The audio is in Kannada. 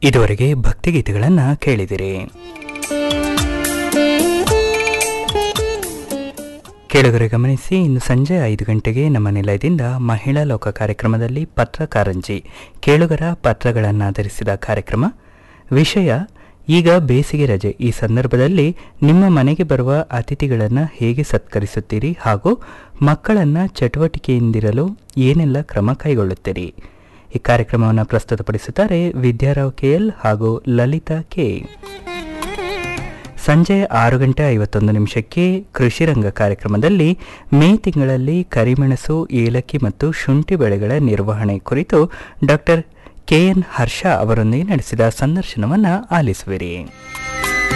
ಇದುವರೆಗೆ ಭಕ್ತಿಗೀತೆಗಳನ್ನು ಕೇಳಿದಿರಿ ಕೇಳುಗರೆ ಗಮನಿಸಿ ಇನ್ನು ಸಂಜೆ ಐದು ಗಂಟೆಗೆ ನಮ್ಮ ನಿಲಯದಿಂದ ಮಹಿಳಾ ಲೋಕ ಕಾರ್ಯಕ್ರಮದಲ್ಲಿ ಪತ್ರಕಾರಂಜಿ ಕೇಳುಗರ ಪತ್ರಗಳನ್ನಾಧರಿಸಿದ ಕಾರ್ಯಕ್ರಮ ವಿಷಯ ಈಗ ಬೇಸಿಗೆ ರಜೆ ಈ ಸಂದರ್ಭದಲ್ಲಿ ನಿಮ್ಮ ಮನೆಗೆ ಬರುವ ಅತಿಥಿಗಳನ್ನು ಹೇಗೆ ಸತ್ಕರಿಸುತ್ತೀರಿ ಹಾಗೂ ಮಕ್ಕಳನ್ನು ಚಟುವಟಿಕೆಯಿಂದಿರಲು ಏನೆಲ್ಲ ಕ್ರಮ ಕೈಗೊಳ್ಳುತ್ತೀರಿ ಈ ಕಾರ್ಯಕ್ರಮವನ್ನು ಪ್ರಸ್ತುತಪಡಿಸುತ್ತಾರೆ ವಿದ್ಯಾರಾವ್ ಕೆಎಲ್ ಹಾಗೂ ಲಲಿತಾ ಕೆ ಸಂಜೆ ಆರು ಗಂಟೆ ಐವತ್ತೊಂದು ನಿಮಿಷಕ್ಕೆ ಕೃಷಿ ರಂಗ ಕಾರ್ಯಕ್ರಮದಲ್ಲಿ ಮೇ ತಿಂಗಳಲ್ಲಿ ಕರಿಮೆಣಸು ಏಲಕ್ಕಿ ಮತ್ತು ಶುಂಠಿ ಬೆಳೆಗಳ ನಿರ್ವಹಣೆ ಕುರಿತು ಡಾಕ್ಟರ್ ಕೆಎನ್ ಹರ್ಷ ಅವರೊಂದಿಗೆ ನಡೆಸಿದ ಸಂದರ್ಶನವನ್ನು ಆಲಿಸುವಿರಿ